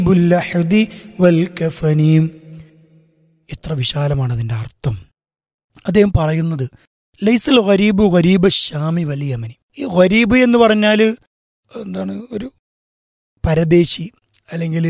ബുല്ലഹദി വൽ കഫനീം എത്ര വിശാലമാണ് അതിൻ്റെ അർത്ഥം അദ്ദേഹം പറയുന്നത് ലൈസൽ ഗരീബ് ഗരീബ് ഷാമി വൽ യമനി ഈ ഗരീബ് എന്ന് പറഞ്ഞാൽ എന്താണ് ഒരു പരദേശി അല്ലെങ്കിൽ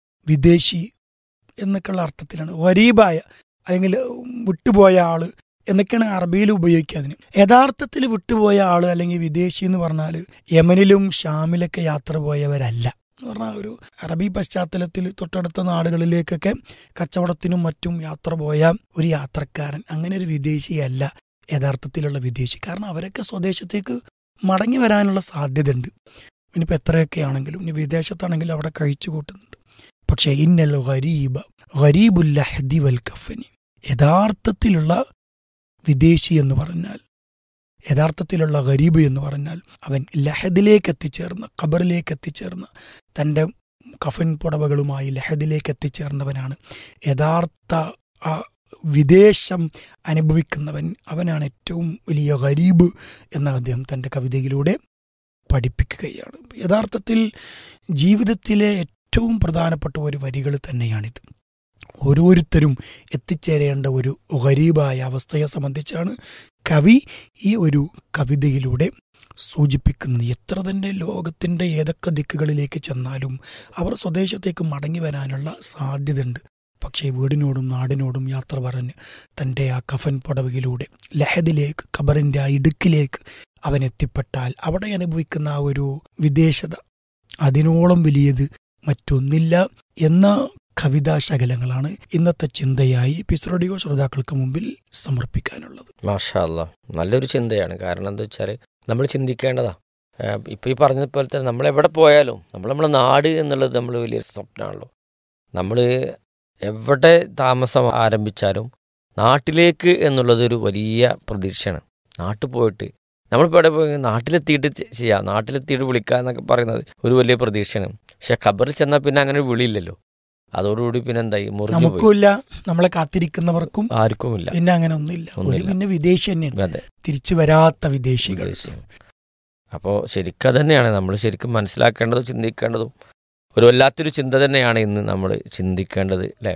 വിദേശി എന്നൊക്കെയുള്ള അർത്ഥത്തിലാണ് ഗരീബായ അല്ലെങ്കിൽ വിട്ടുപോയ ആള് എന്നൊക്കെയാണ് അറബിയിൽ ഉപയോഗിക്കുക അതിന് യഥാർത്ഥത്തിൽ വിട്ടുപോയ ആള് അല്ലെങ്കിൽ വിദേശി എന്ന് പറഞ്ഞാൽ യമനിലും ഷാമിലൊക്കെ യാത്ര പോയവരല്ല എന്ന് പറഞ്ഞാൽ ഒരു അറബി പശ്ചാത്തലത്തിൽ തൊട്ടടുത്ത നാടുകളിലേക്കൊക്കെ കച്ചവടത്തിനും മറ്റും യാത്ര പോയ ഒരു യാത്രക്കാരൻ അങ്ങനെ ഒരു വിദേശിയല്ല യഥാർത്ഥത്തിലുള്ള വിദേശി കാരണം അവരൊക്കെ സ്വദേശത്തേക്ക് മടങ്ങി വരാനുള്ള സാധ്യതയുണ്ട് ഇനിയിപ്പോൾ എത്രയൊക്കെ ആണെങ്കിലും ഇനി വിദേശത്താണെങ്കിലും അവിടെ കഴിച്ചു കൂട്ടുന്നുണ്ട് പക്ഷേ ഇന്നൽ ഗരീബ ഗരീബുല്ലഹദി വൽ കഫനി യഥാർത്ഥത്തിലുള്ള വിദേശി എന്ന് പറഞ്ഞാൽ യഥാർത്ഥത്തിലുള്ള ഗരീബ് എന്ന് പറഞ്ഞാൽ അവൻ ലഹദിലേക്ക് എത്തിച്ചേർന്ന ഖബറിലേക്ക് എത്തിച്ചേർന്ന തൻ്റെ കഫൻ പുടവകളുമായി ലഹദിലേക്ക് എത്തിച്ചേർന്നവനാണ് യഥാർത്ഥ ആ വിദേശം അനുഭവിക്കുന്നവൻ അവനാണ് ഏറ്റവും വലിയ ഗരീബ് എന്ന് അദ്ദേഹം തൻ്റെ കവിതയിലൂടെ പഠിപ്പിക്കുകയാണ് യഥാർത്ഥത്തിൽ ജീവിതത്തിലെ ഏറ്റവും പ്രധാനപ്പെട്ട ഒരു വരികൾ തന്നെയാണിത് ഓരോരുത്തരും എത്തിച്ചേരേണ്ട ഒരു ഗരീബായ അവസ്ഥയെ സംബന്ധിച്ചാണ് കവി ഈ ഒരു കവിതയിലൂടെ സൂചിപ്പിക്കുന്നത് എത്ര തന്നെ ലോകത്തിൻ്റെ ഏതൊക്കെ ദിക്കുകളിലേക്ക് ചെന്നാലും അവർ സ്വദേശത്തേക്ക് മടങ്ങി വരാനുള്ള സാധ്യതയുണ്ട് പക്ഷേ വീടിനോടും നാടിനോടും യാത്ര പറഞ്ഞ് തൻ്റെ ആ കഫൻ പുടവയിലൂടെ ലഹദിലേക്ക് ഖബറിൻ്റെ ആ ഇടുക്കിലേക്ക് അവൻ എത്തിപ്പെട്ടാൽ അവിടെ അനുഭവിക്കുന്ന ആ ഒരു വിദേശത അതിനോളം വലിയത് മറ്റൊന്നില്ല എന്ന കവിതാശകലങ്ങളാണ് ഇന്നത്തെ ചിന്തയായി പിസ്രഡിയോ ശ്രോതാക്കൾക്ക് മുമ്പിൽ സമർപ്പിക്കാനുള്ളത് മാഷാ അല്ലാ നല്ലൊരു ചിന്തയാണ് കാരണം എന്താ വെച്ചാൽ നമ്മൾ ചിന്തിക്കേണ്ടതാ ഇപ്പോൾ ഈ പറഞ്ഞതുപോലെ തന്നെ നമ്മൾ എവിടെ പോയാലും നമ്മൾ നമ്മുടെ നാട് എന്നുള്ളത് നമ്മൾ വലിയ സ്വപ്നമാണല്ലോ നമ്മൾ എവിടെ താമസം ആരംഭിച്ചാലും നാട്ടിലേക്ക് എന്നുള്ളത് ഒരു വലിയ പ്രതീക്ഷയാണ് നാട്ടിൽ പോയിട്ട് നമ്മളിപ്പോൾ എവിടെ പോയി നാട്ടിലെത്തിയിട്ട് ചെ- ചെയ്യാം നാട്ടിലെത്തിയിട്ട് വിളിക്കുക എന്നൊക്കെ പറയുന്നത് ഒരു വലിയ പ്രതീക്ഷയാണ് പക്ഷെ ഖബറിൽ ചെന്നാൽ പിന്നെ അങ്ങനെ ഒരു വിളിയില്ലല്ലോ അതോടുകൂടി പിന്നെ എന്തായി മുറിഞ്ഞു പോയി നമുക്കുമില്ല നമ്മളെ കാത്തിരിക്കുന്നവർക്കും ആർക്കുമില്ല പിന്നെ അങ്ങനെ ഒന്നുമില്ല ഒരു ഒന്നുമില്ല. പിന്നെ വിദേശി തന്നെയാണ് അതെ തിരിച്ചു വരാത്ത വിദേശികൾ ഉദ്ദേശിച്ചത്. അപ്പോൾ ശരിക്കും അത് തന്നെയാണ് നമ്മൾ ശരിക്കും മനസ്സിലാക്കേണ്ടതും ചിന്തിക്കേണ്ടതും ഒരു വല്ലാത്തൊരു ചിന്ത തന്നെയാണ് ഇന്ന് നമ്മൾ ചിന്തിക്കേണ്ടത് അല്ലേ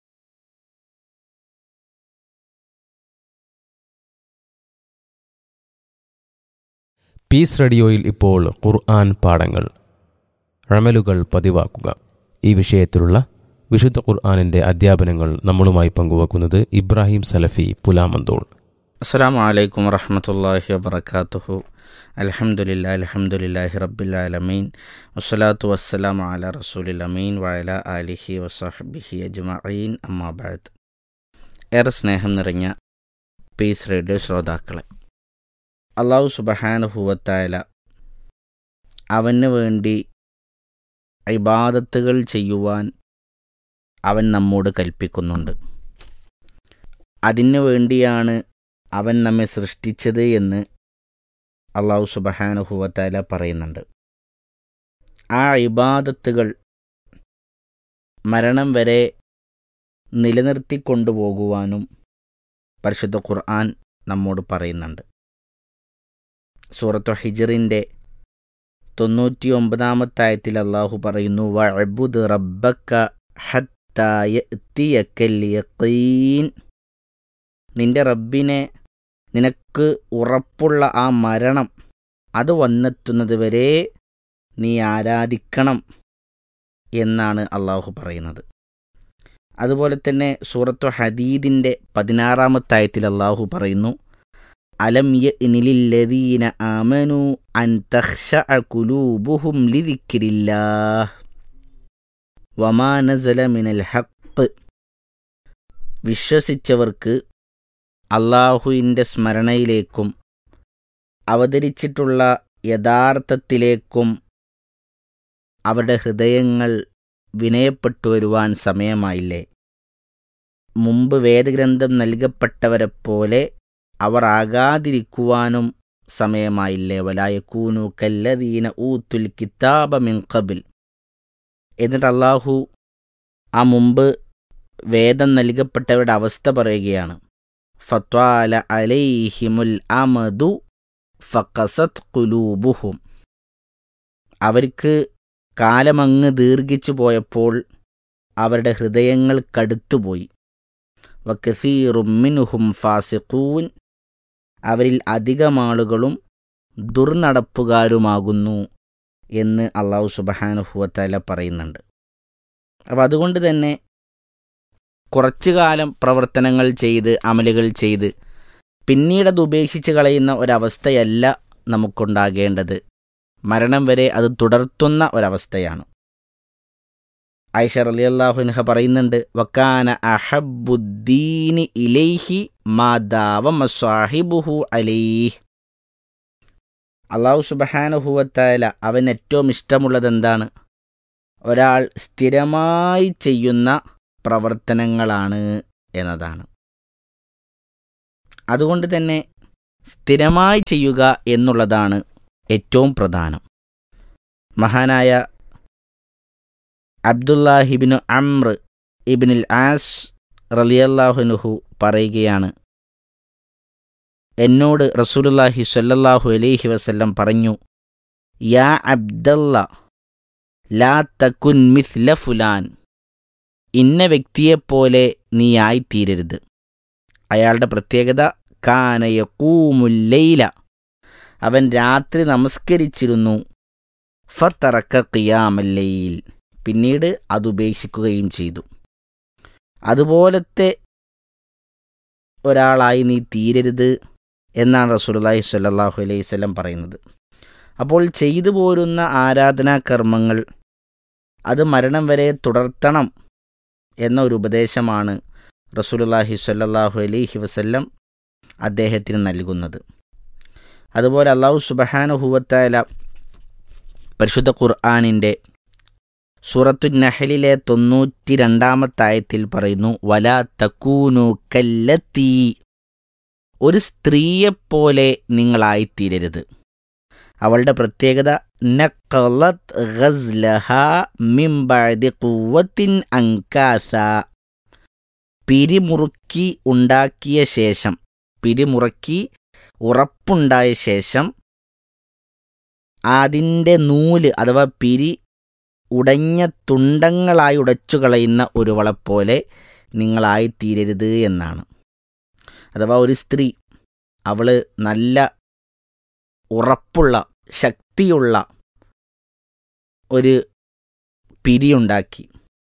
പീസ് റേഡിയോയിൽ ഇപ്പോൾ ഖുർആൻ പാഠങ്ങൾ റമലുകൾ പതിവാക്കുക ഈ വിഷയത്തിലുള്ള വിശുദ്ധ ഖുർആാനിൻ്റെ അധ്യാപനങ്ങൾ നമ്മളുമായി പങ്കുവെക്കുന്നത് ഇബ്രാഹിം സലഫി പുലാമന്തോൾ അസ്സാം വലൈക്കും വറഹമത്തല്ലാഹി വബർക്കാത്തുഹു അലഹമുല്ലാ അലഹമുല്ലാഹി റബ്ബിലാലമീൻ വസ്സലാത്തു വസ്സലാം അല റസൂലിൽ അമീൻ വയല അലിഹി വസഹബിഹി അജ്മഈൻ അമ്മാബാദ് ഏറെ സ്നേഹം നിറഞ്ഞ പീസ് റേഡിയോ ശ്രോതാക്കളെ അള്ളാഹു സുബഹാനുഭൂവത്തായ അവന് വേണ്ടി ഇബാദത്തുകൾ ചെയ്യുവാൻ അവൻ നമ്മോട് കൽപ്പിക്കുന്നുണ്ട് അതിനു വേണ്ടിയാണ് അവൻ നമ്മെ സൃഷ്ടിച്ചത് എന്ന് അള്ളാഹു സുബഹാനുഹുവത്താല പറയുന്നുണ്ട് ആ ഇബാദത്തുകൾ മരണം വരെ നിലനിർത്തിക്കൊണ്ടുപോകുവാനും പരിശുദ്ധ ഖുർആൻ നമ്മോട് പറയുന്നുണ്ട് സൂറത്തു ഹിജറിൻ്റെ തൊണ്ണൂറ്റി ഒമ്പതാമത്തായത്തിൽ അള്ളാഹു പറയുന്നു വഅബുദ് റബ്ബക്ക ഹത്തായ യഖീൻ നിന്റെ റബ്ബിനെ നിനക്ക് ഉറപ്പുള്ള ആ മരണം അത് വന്നെത്തുന്നത് വരെ നീ ആരാധിക്കണം എന്നാണ് അള്ളാഹു പറയുന്നത് അതുപോലെ തന്നെ സൂറത്തു ഹദീദിൻ്റെ പതിനാറാമത്തായത്തിൽ അള്ളാഹു പറയുന്നു അലം യഅ്നിലില്ലദീന ആമനു അൻ തഖ്ശഅ ഖുലൂബുഹും ലിദിക്രില്ലാഹ് വമാ നസല മിനൽ ഹഖ് വിശ്വസിച്ചവർക്ക് അള്ളാഹുവിൻ്റെ സ്മരണയിലേക്കും അവതരിച്ചിട്ടുള്ള യഥാർത്ഥത്തിലേക്കും അവരുടെ ഹൃദയങ്ങൾ വിനയപ്പെട്ടു വരുവാൻ സമയമായില്ലേ മുമ്പ് വേദഗ്രന്ഥം നൽകപ്പെട്ടവരെപ്പോലെ അവർ ആകാതിരിക്കുവാനും സമയമായില്ലേ വലായക്കൂനു കല്ലദീന ഊത്തുൽ കിതാബ മിൻ ഖബിൽ എന്നിട്ട് അള്ളാഹു ആ മുമ്പ് വേദം നൽകപ്പെട്ടവരുടെ അവസ്ഥ പറയുകയാണ് ഫത്വാല അലൈഹിമുൽ അമദു ഫക്കസത് കുലൂബുഹും അവർക്ക് കാലമങ്ങ് ദീർഘിച്ചു പോയപ്പോൾ അവരുടെ ഹൃദയങ്ങൾ കടുത്തുപോയി വക്കസീറുമിനുഹും ഫാസിഖൂൻ അവരിൽ അധികം ആളുകളും ദുർനടപ്പുകാരുമാകുന്നു എന്ന് അള്ളാഹു സുബഹാനുഹുവത്തല പറയുന്നുണ്ട് അപ്പം അതുകൊണ്ട് തന്നെ കുറച്ചു കാലം പ്രവർത്തനങ്ങൾ ചെയ്ത് അമലുകൾ ചെയ്ത് പിന്നീട് അത് ഉപേക്ഷിച്ച് കളയുന്ന ഒരവസ്ഥയല്ല നമുക്കുണ്ടാകേണ്ടത് മരണം വരെ അത് തുടർത്തുന്ന ഒരവസ്ഥയാണ് ആയിഷ റളിയല്ലാഹുൻഹ പറയുന്നുണ്ട് വക്കാന അഹബുദ്ദീനി ഇലൈഹി മാദാവ മസ്വാഹിബുഹു അലൈഹ് അള്ളാഹു സുബഹാനുഹുവത്തായ അവൻ ഏറ്റവും ഇഷ്ടമുള്ളത് എന്താണ് ഒരാൾ സ്ഥിരമായി ചെയ്യുന്ന പ്രവർത്തനങ്ങളാണ് എന്നതാണ് അതുകൊണ്ട് തന്നെ സ്ഥിരമായി ചെയ്യുക എന്നുള്ളതാണ് ഏറ്റവും പ്രധാനം മഹാനായ അബ്ദുല്ലാഹിബിനു അമ്ര ഇബിനുൽ ആസ് റലിയല്ലാഹുനുഹു പറയുകയാണ് എന്നോട് റസൂലുല്ലാഹി സ്വല്ലല്ലാഹു അലൈഹി വസല്ലം പറഞ്ഞു യാ അബ്ദല്ല ലാ തക്കുൻ മിഥ്ല ഫുലാൻ ഇന്ന വ്യക്തിയെപ്പോലെ നീ ആയിത്തീരരുത് അയാളുടെ പ്രത്യേകത കാനയക്കൂമുല്ലയില അവൻ രാത്രി നമസ്കരിച്ചിരുന്നു ഫത്തറക്ക ഖിയാമല്ലയിൽ പിന്നീട് അത് ഉപേക്ഷിക്കുകയും ചെയ്തു അതുപോലത്തെ ഒരാളായി നീ തീരരുത് എന്നാണ് റസൂലുള്ളാഹി സ്വല്ലല്ലാഹു അലൈഹി വസല്ലം പറയുന്നത് അപ്പോൾ ചെയ്തു പോരുന്ന ആരാധനാ കർമ്മങ്ങൾ അത് മരണം വരെ തുടർത്തണം എന്ന ഒരു ഉപദേശമാണ് റസൂലുള്ളാഹി സ്വല്ലല്ലാഹു അലൈഹി വസല്ലം അദ്ദേഹത്തിന് നൽകുന്നത് അതുപോലെ അള്ളാഹു സുബഹാനുഹുവത്തായ പരിശുദ്ധ ഖുർആാനിൻ്റെ സൂറത്തു നഹലിലെ തൊണ്ണൂറ്റി രണ്ടാമത്തായത്തിൽ പറയുന്നു വല തക്കൂനു കല്ലത്തീ ഒരു സ്ത്രീയെപ്പോലെ നിങ്ങളായിത്തീരരുത് അവളുടെ പ്രത്യേകത നഖലത് ഗസ്ലഹ മിൻ ബഅദി ഖുവ്വത്തിൻ അങ്കാസ പിരിമുറുക്കി ഉണ്ടാക്കിയ ശേഷം പിരിമുറുക്കി ഉറപ്പുണ്ടായ ശേഷം അതിൻ്റെ നൂല് അഥവാ പിരി ഉടഞ്ഞ തുണ്ടങ്ങളായി ഉടച്ചു കളയുന്ന ഒരുവളെപ്പോലെ നിങ്ങളായിത്തീരരുത് എന്നാണ് അഥവാ ഒരു സ്ത്രീ അവള് നല്ല ഉറപ്പുള്ള ശക്തിയുള്ള ഒരു പിരിയുണ്ടാക്കി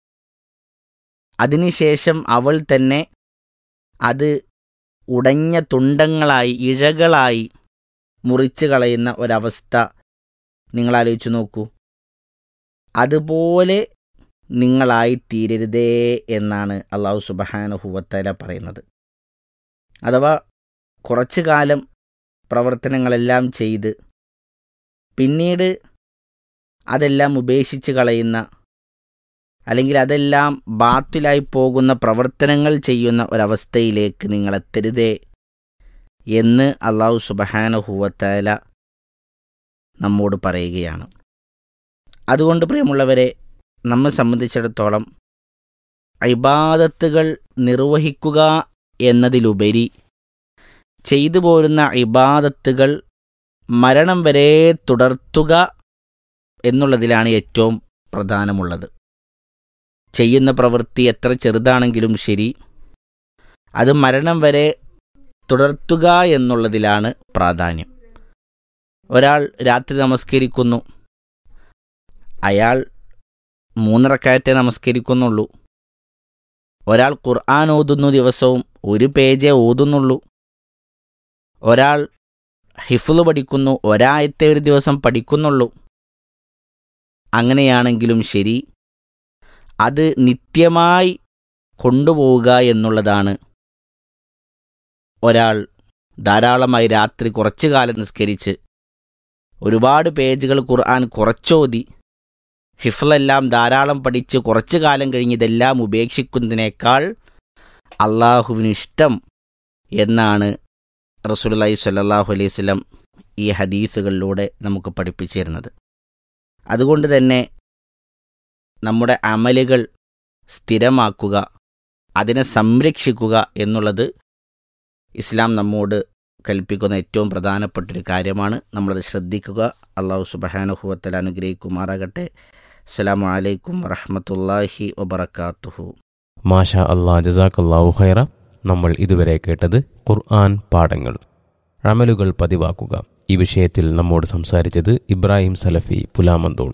അതിനുശേഷം അവൾ തന്നെ അത് ഉടഞ്ഞ തുണ്ടങ്ങളായി ഇഴകളായി മുറിച്ചു കളയുന്ന ഒരവസ്ഥ നിങ്ങൾ ആലോചിച്ചു നോക്കൂ അതുപോലെ നിങ്ങളായി തീരരുതേ എന്നാണ് അള്ളാഹു സുബഹാനുഹുവത്തല പറയുന്നത് അഥവാ കുറച്ചു കാലം പ്രവർത്തനങ്ങളെല്ലാം ചെയ്ത് പിന്നീട് അതെല്ലാം ഉപേക്ഷിച്ച് കളയുന്ന അല്ലെങ്കിൽ അതെല്ലാം ബാത്തിലായി പോകുന്ന പ്രവർത്തനങ്ങൾ ചെയ്യുന്ന ഒരവസ്ഥയിലേക്ക് നിങ്ങളെത്തരുതേ എന്ന് അള്ളാഹു സുബഹാനുഹുവത്തല നമ്മോട് പറയുകയാണ് അതുകൊണ്ട് പ്രിയമുള്ളവരെ നമ്മെ സംബന്ധിച്ചിടത്തോളം ഇബാദത്തുകൾ നിർവഹിക്കുക എന്നതിലുപരി ചെയ്തു പോരുന്ന ഇബാദത്തുകൾ മരണം വരെ തുടർത്തുക എന്നുള്ളതിലാണ് ഏറ്റവും പ്രധാനമുള്ളത് ചെയ്യുന്ന പ്രവൃത്തി എത്ര ചെറുതാണെങ്കിലും ശരി അത് മരണം വരെ തുടർത്തുക എന്നുള്ളതിലാണ് പ്രാധാന്യം ഒരാൾ രാത്രി നമസ്കരിക്കുന്നു അയാൾ മൂന്നിറക്കായത്തെ നമസ്കരിക്കുന്നുള്ളൂ ഒരാൾ ഖുർആൻ ഓതുന്നു ദിവസവും ഒരു പേജേ ഓതുന്നുള്ളൂ ഒരാൾ ഹിഫുല് പഠിക്കുന്നു ഒരായത്തെ ഒരു ദിവസം പഠിക്കുന്നുള്ളൂ അങ്ങനെയാണെങ്കിലും ശരി അത് നിത്യമായി കൊണ്ടുപോവുക എന്നുള്ളതാണ് ഒരാൾ ധാരാളമായി രാത്രി കുറച്ചു കാലം നിസ്കരിച്ച് ഒരുപാട് പേജുകൾ ഖുർആൻ കുറച്ചോതി ഹിഫ്ലെല്ലാം ധാരാളം പഠിച്ച് കുറച്ചു കാലം കഴിഞ്ഞ് ഇതെല്ലാം ഉപേക്ഷിക്കുന്നതിനേക്കാൾ അള്ളാഹുവിന് ഇഷ്ടം എന്നാണ് റസൂലുള്ളാഹി സ്വല്ലല്ലാഹു അലൈഹി വസല്ലം ഈ ഹദീസുകളിലൂടെ നമുക്ക് പഠിപ്പിച്ചു തരുന്നത് അതുകൊണ്ട് തന്നെ നമ്മുടെ അമലുകൾ സ്ഥിരമാക്കുക അതിനെ സംരക്ഷിക്കുക എന്നുള്ളത് ഇസ്ലാം നമ്മോട് കൽപ്പിക്കുന്ന ഏറ്റവും പ്രധാനപ്പെട്ടൊരു കാര്യമാണ് നമ്മളത് ശ്രദ്ധിക്കുക അള്ളാഹു സുബഹാനുഹുവത്തൽ അനുഗ്രഹിക്കുമാറാകട്ടെ അസ്സലാമു അലൈക്കും വറഹ്മത്തുള്ളാഹി വബറകാതുഹു മാഷാ അള്ളാ ജസാഖല്ലാഹു ഖൈറ നമ്മൾ ഇതുവരെ കേട്ടത് ഖുർആൻ പാഠങ്ങൾ അമലുകൾ പതിവാക്കുക ഈ വിഷയത്തിൽ നമ്മോട് സംസാരിച്ചത് ഇബ്രാഹിം സലഫി പുലാമന്തോൾ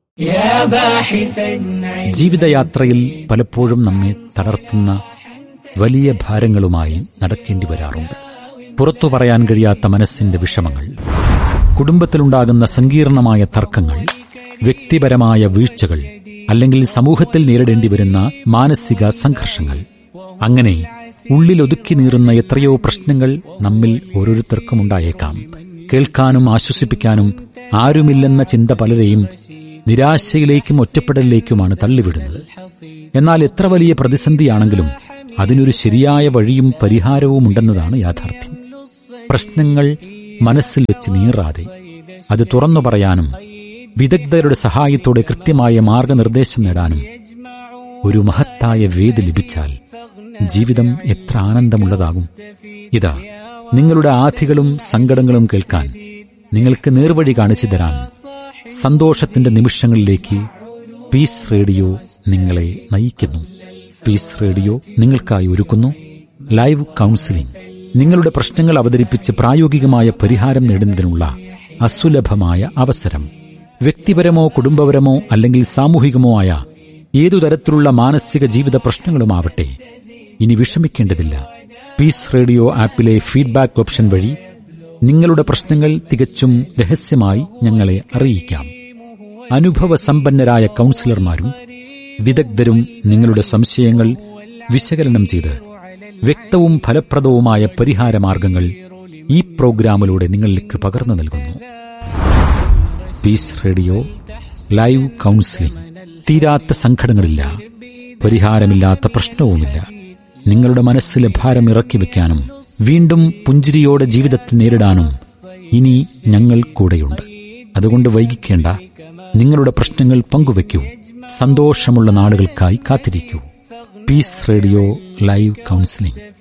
ജീവിതയാത്രയിൽ പലപ്പോഴും നമ്മെ തളർത്തുന്ന വലിയ ഭാരങ്ങളുമായി നടക്കേണ്ടി വരാറുണ്ട് പുറത്തു പറയാൻ കഴിയാത്ത മനസ്സിന്റെ വിഷമങ്ങൾ കുടുംബത്തിലുണ്ടാകുന്ന സങ്കീർണമായ തർക്കങ്ങൾ വ്യക്തിപരമായ വീഴ്ചകൾ അല്ലെങ്കിൽ സമൂഹത്തിൽ നേരിടേണ്ടി വരുന്ന മാനസിക സംഘർഷങ്ങൾ അങ്ങനെ ഉള്ളിലൊതുക്കി നീറുന്ന എത്രയോ പ്രശ്നങ്ങൾ നമ്മിൽ ഓരോരുത്തർക്കും ഉണ്ടായേക്കാം കേൾക്കാനും ആശ്വസിപ്പിക്കാനും ആരുമില്ലെന്ന ചിന്ത പലരെയും നിരാശയിലേക്കും ഒറ്റപ്പെടലിലേക്കുമാണ് തള്ളിവിടുന്നത് എന്നാൽ എത്ര വലിയ പ്രതിസന്ധിയാണെങ്കിലും അതിനൊരു ശരിയായ വഴിയും പരിഹാരവും ഉണ്ടെന്നതാണ് യാഥാർത്ഥ്യം പ്രശ്നങ്ങൾ മനസ്സിൽ വെച്ച് നീറാതെ അത് തുറന്നു പറയാനും വിദഗ്ധരുടെ സഹായത്തോടെ കൃത്യമായ മാർഗനിർദ്ദേശം നേടാനും ഒരു മഹത്തായ വേദി ലഭിച്ചാൽ ജീവിതം എത്ര ആനന്ദമുള്ളതാകും ഇതാ നിങ്ങളുടെ ആധികളും സങ്കടങ്ങളും കേൾക്കാൻ നിങ്ങൾക്ക് നേർവഴി കാണിച്ചു തരാൻ സന്തോഷത്തിന്റെ നിമിഷങ്ങളിലേക്ക് പീസ് റേഡിയോ നിങ്ങളെ നയിക്കുന്നു പീസ് റേഡിയോ നിങ്ങൾക്കായി ഒരുക്കുന്നു ലൈവ് കൗൺസിലിംഗ് നിങ്ങളുടെ പ്രശ്നങ്ങൾ അവതരിപ്പിച്ച് പ്രായോഗികമായ പരിഹാരം നേടുന്നതിനുള്ള അസുലഭമായ അവസരം വ്യക്തിപരമോ കുടുംബപരമോ അല്ലെങ്കിൽ സാമൂഹികമോ ആയ ഏതു തരത്തിലുള്ള മാനസിക ജീവിത പ്രശ്നങ്ങളുമാവട്ടെ ഇനി വിഷമിക്കേണ്ടതില്ല പീസ് റേഡിയോ ആപ്പിലെ ഫീഡ്ബാക്ക് ഓപ്ഷൻ വഴി നിങ്ങളുടെ പ്രശ്നങ്ങൾ തികച്ചും രഹസ്യമായി ഞങ്ങളെ അറിയിക്കാം അനുഭവസമ്പന്നരായ കൗൺസിലർമാരും വിദഗ്ധരും നിങ്ങളുടെ സംശയങ്ങൾ വിശകലനം ചെയ്ത് വ്യക്തവും ഫലപ്രദവുമായ പരിഹാരമാർഗങ്ങൾ ഈ പ്രോഗ്രാമിലൂടെ നിങ്ങളിലേക്ക് പകർന്നു നൽകുന്നു പീസ് റേഡിയോ ലൈവ് കൗൺസിലിംഗ് തീരാത്ത സങ്കടങ്ങളില്ല പരിഹാരമില്ലാത്ത പ്രശ്നവുമില്ല നിങ്ങളുടെ മനസ്സിലെ ഭാരം ഇറക്കി വെക്കാനും വീണ്ടും പുഞ്ചിരിയോടെ ജീവിതത്തെ നേരിടാനും ഇനി ഞങ്ങൾ കൂടെയുണ്ട് അതുകൊണ്ട് വൈകിക്കേണ്ട നിങ്ങളുടെ പ്രശ്നങ്ങൾ പങ്കുവെക്കൂ സന്തോഷമുള്ള നാളുകൾക്കായി കാത്തിരിക്കൂ പീസ് റേഡിയോ ലൈവ് കൗൺസിലിംഗ്